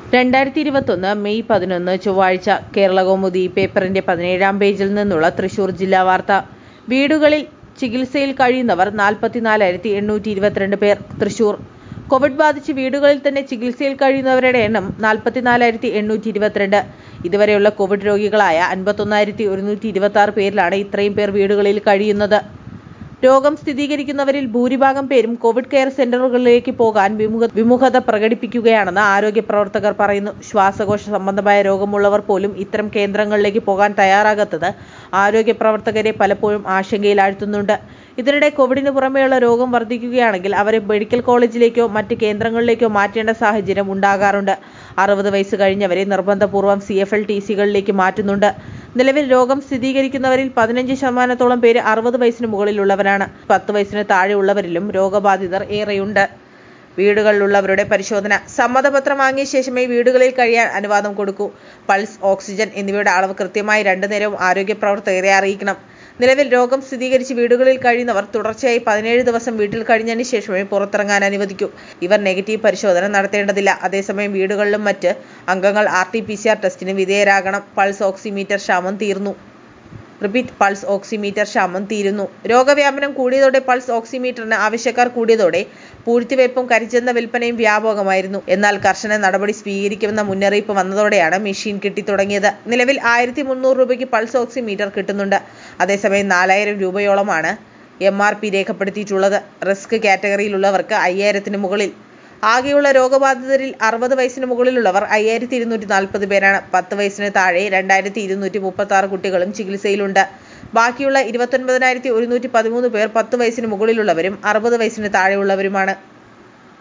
രണ്ടായിരത്തി ഇരുപത്തൊന്ന് മെയ് പതിനൊന്ന് ചൊവ്വാഴ്ച കേരളകൗമുദി പേപ്പറിന്റെ പതിനേഴാം പേജിൽ നിന്നുള്ള തൃശൂർ ജില്ലാ വാർത്ത വീടുകളിൽ ചികിത്സയിൽ കഴിയുന്നവർ നാൽപ്പത്തിനാലായിരത്തി എണ്ണൂറ്റി ഇരുപത്തിരണ്ട് പേർ തൃശൂർ കോവിഡ് ബാധിച്ച് വീടുകളിൽ തന്നെ ചികിത്സയിൽ കഴിയുന്നവരുടെ എണ്ണം നാൽപ്പത്തിനാലായിരത്തി എണ്ണൂറ്റി ഇരുപത്തിരണ്ട് ഇതുവരെയുള്ള കോവിഡ് രോഗികളായ അൻപത്തൊന്നായിരത്തി ഒരുന്നൂറ്റി ഇരുപത്തി ആറ് പേരിലാണ് ഇത്രയും പേർ വീടുകളിൽ കഴിയുന്നത് രോഗം സ്ഥിരീകരിക്കുന്നവരിൽ ഭൂരിഭാഗം പേരും കോവിഡ് കെയർ സെന്ററുകളിലേക്ക് പോകാൻ വിമുഖ വിമുഖത പ്രകടിപ്പിക്കുകയാണെന്ന് ആരോഗ്യ പ്രവർത്തകർ പറയുന്നു ശ്വാസകോശ സംബന്ധമായ രോഗമുള്ളവർ പോലും ഇത്തരം കേന്ദ്രങ്ങളിലേക്ക് പോകാൻ തയ്യാറാകാത്തത് ആരോഗ്യ പ്രവർത്തകരെ പലപ്പോഴും ആശങ്കയിലാഴ്ത്തുന്നുണ്ട് ഇതിനിടെ കോവിഡിന് പുറമെയുള്ള രോഗം വർദ്ധിക്കുകയാണെങ്കിൽ അവരെ മെഡിക്കൽ കോളേജിലേക്കോ മറ്റ് കേന്ദ്രങ്ങളിലേക്കോ മാറ്റേണ്ട സാഹചര്യം ഉണ്ടാകാറുണ്ട് അറുപത് വയസ്സ് കഴിഞ്ഞവരെ നിർബന്ധപൂർവ്വം സി എഫ് എൽ ടി സികളിലേക്ക് മാറ്റുന്നുണ്ട് നിലവിൽ രോഗം സ്ഥിരീകരിക്കുന്നവരിൽ പതിനഞ്ച് ശതമാനത്തോളം പേര് അറുപത് വയസ്സിന് മുകളിലുള്ളവരാണ് പത്ത് വയസ്സിന് താഴെയുള്ളവരിലും രോഗബാധിതർ ഏറെയുണ്ട് വീടുകളിലുള്ളവരുടെ പരിശോധന സമ്മതപത്രം വാങ്ങിയ ശേഷമേ വീടുകളിൽ കഴിയാൻ അനുവാദം കൊടുക്കൂ പൾസ് ഓക്സിജൻ എന്നിവയുടെ അളവ് കൃത്യമായി രണ്ടു നേരവും ആരോഗ്യ പ്രവർത്തകരെ അറിയിക്കണം നിലവിൽ രോഗം സ്ഥിരീകരിച്ച് വീടുകളിൽ കഴിയുന്നവർ തുടർച്ചയായി പതിനേഴ് ദിവസം വീട്ടിൽ കഴിഞ്ഞതിന് ശേഷമേ പുറത്തിറങ്ങാൻ അനുവദിക്കൂ ഇവർ നെഗറ്റീവ് പരിശോധന നടത്തേണ്ടതില്ല അതേസമയം വീടുകളിലും മറ്റ് അംഗങ്ങൾ R T P C R ടെസ്റ്റിന് വിധേയരാകണം പൾസ് ഓക്സിമീറ്റർ ക്ഷാമം തീർന്നു റിപ്പീറ്റ് പൾസ് ഓക്സിമീറ്റർ ക്ഷാമം തീരുന്നു രോഗവ്യാപനം കൂടിയതോടെ പൾസ് ഓക്സിമീറ്ററിന് ആവശ്യക്കാർ കൂടിയതോടെ പൂഴ്ത്തിവയ്പും കരിച്ചെന്ന വിൽപ്പനയും വ്യാപകമായിരുന്നു എന്നാൽ കർശന നടപടി സ്വീകരിക്കുമെന്ന മുന്നറിയിപ്പ് വന്നതോടെയാണ് മെഷീൻ കിട്ടിത്തുടങ്ങിയത് നിലവിൽ ആയിരത്തി മുന്നൂറ് രൂപയ്ക്ക് പൾസ് ഓക്സിമീറ്റർ കിട്ടുന്നുണ്ട് അതേസമയം നാലായിരം രൂപയോളമാണ് എം ആർ പി രേഖപ്പെടുത്തിയിട്ടുള്ളത് റിസ്ക് കാറ്റഗറിയിലുള്ളവർക്ക് അയ്യായിരത്തിന് മുകളിൽ ആകെയുള്ള രോഗബാധിതരിൽ അറുപത് വയസ്സിന് മുകളിലുള്ളവർ അയ്യായിരത്തി ഇരുന്നൂറ്റി നാൽപ്പത് പേരാണ് പത്ത് വയസ്സിന് താഴെ രണ്ടായിരത്തി ഇരുന്നൂറ്റി മുപ്പത്തി ആറ് കുട്ടികളും ചികിത്സയിലുണ്ട് ബാക്കിയുള്ള ഇരുപത്തൊൻപതിനായിരത്തി ഒരുന്നൂറ്റി പതിമൂന്ന് പേർ പത്ത് വയസ്സിന് മുകളിലുള്ളവരും അറുപത് വയസ്സിന് താഴെയുള്ളവരുമാണ്